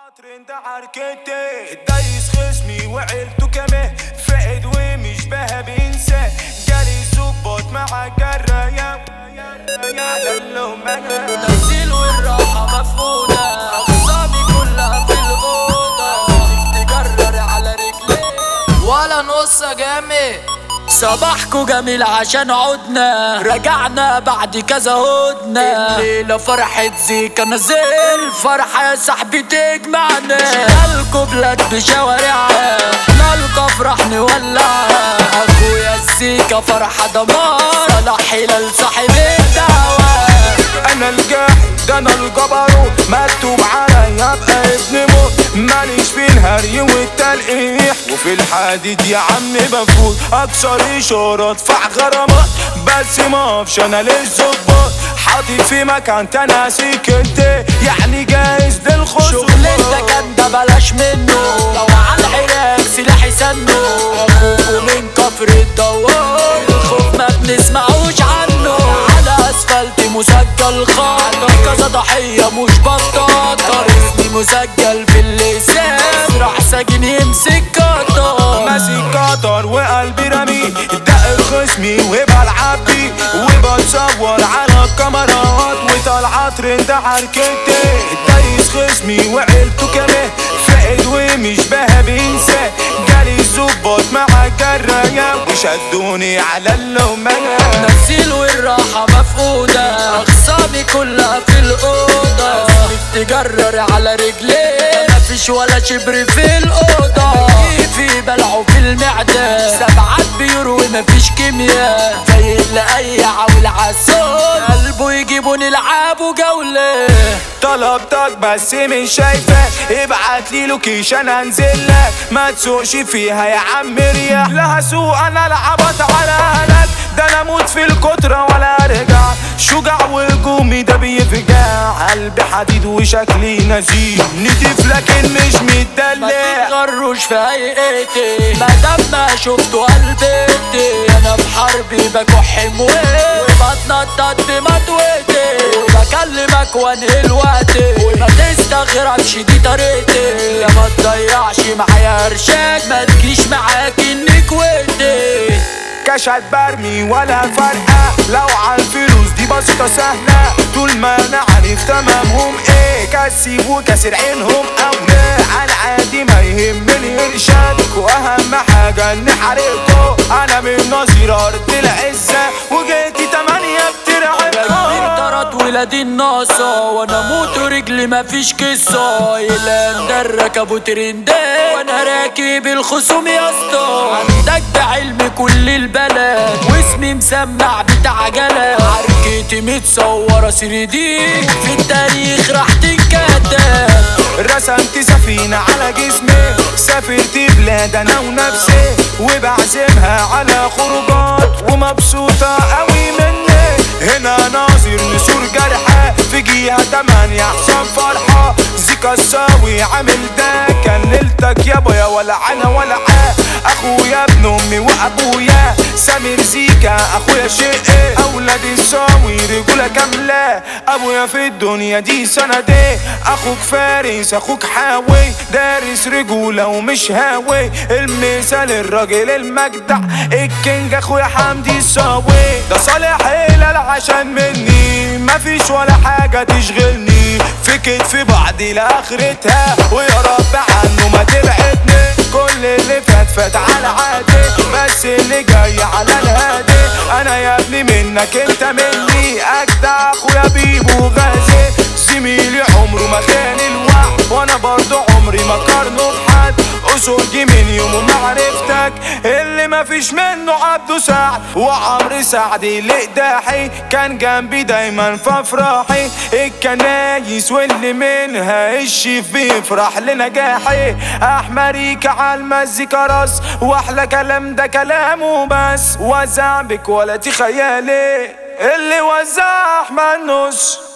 ترند عركتي دايس خصمي وعيلته كمان فقد ومش بها بينسى جالي ظباط مع الجراية يعلم تنزيل والراحة مفقودة أقسامي كلها في الأوضة تجرر على رجلي ولا نص جامد صباحكو جميل عشان عدنا رجعنا بعد كذا هدنا الليلة فرحة زيكا نزل فرحة يا صاحبي تجمعنا شغالكو بلاد بشوارعها نالكو افراح نولعها اخويا الزيكا فرحة دمار صلاح هلال صاحب الدعوة انا الجاحد ده انا الجبروت مكتوب عليا ابقى ابن موت ماليش في الهري والتلقيح وفي الحديد يا عم بفوت اكسر اشاره ادفع غرامات بس ما افش انا للظباط حاطط في مكان تناسي كنت يعني جاهز للخصومات شغل الدكان ده بلاش منه لو على العراق سلاحي سنه اخوكوا من كفر الدوار الخوف ما بنسمعوش عنه على اسفلت مسجل خط كذا ضحية مش بطاطا اسمي مسجل في اللسان راح سجن يمسك قطر ماسك قطر وقلبي رمي دق خصمي وبلعب بيه وبتصور على الكاميرات وطالعة ترند عركتي دايس خصمي وعيلته كمان فقد ومش بها بينسى جالي الظباط مع الجراية وشدوني على اللومية تمثيل والراحة مفقودة أخصامي كلها في الأوضة تجرر على رجلي مفيش ولا شبر في الأوضة في بلعه في المعدة سبعات بيروي مفيش كيمياء زي اللي أي عول عالصوت قلبه يجيبوا نلعبوا جولة طلبتك بس مش شايفك ابعت لي لوكيشن انزل لك ما تسوقش فيها يا عم رياح لا هسوق انا العبط على اهلك ده انا اموت في الكترة ولا ارجع شجاع وهجومي ده بيفجع قلبي حديد وشكلي نزيه نضيف لكن مش ما متدلع تتغروش في هيئتي ما دام ما شفتوا قلبتي انا في حربي بكح مويه وبتنطط بمطوتي وبكلمك وانهي وقتي وما تستغربش دي طريقتي يا ما تضيعش معايا قرشك ما تجيش معاك انك وقتي كشت برمي ولا فرقة لو عالفلوس دي بسيطة سهلة طول ما انا عارف تمامهم ايه كسيب وكسر عينهم او لا على عادي ما يهمني ارشادك واهم حاجة اني حرقته انا من نظير ارض العزة وجيتي تمانية راكبين بترعب طرد ولاد الناصة وانا موت ورجلي مفيش قصة يلاندر ركبوا ترندات وانا راكب الخصوم يا اسطى عندك ده علم كل البلد واسمي مسمع بتاع جلد حركتي متصورة 3 دي في التاريخ راح تنكتب رسمت سفينة على جسمي سافرت بلاد انا ونفسي وبعزمها على خروجات ومبسوطة قوي مني هنا ناظر نسور جرحى في جهة تمانية حسام فرحة زيكا الساوي عامل ده كان ليلتك يابا يا ولا انا ولا عا اخويا ابن امي وابويا سمير زيكا اخويا شقي اولاد الساوي رجولة كاملة ابويا في الدنيا دي سندي اخوك فارس اخوك حاوي دارس رجولة ومش هاوي المثال الراجل المجدع الكينج اخويا حمدي الساوي ده صالح هلال عشان مني مفيش ولا حاجة تشغلني في كتف بعضي لاخرتها ويا رب عنه ما تبعدني كل اللي فات فات على عادي بس اللي جاي على الهادي انا يا ابني منك انت مني اجدع اخويا بيبو غازي زميلي عمره ما خان الوعد وانا برضو عمري ما قارنه بحد اصولي من يوم ما عرفتك اللي ما فيش منه عبده سعد وعمرو سعد الاقداحي كان جنبي دايما في افراحي الكنايس واللي منها الشيف بيفرح لنجاحي احمريك على المزيكا راس واحلى كلام ده كلامه بس وزع بك ولا تخيالي اللي وزع احمد نص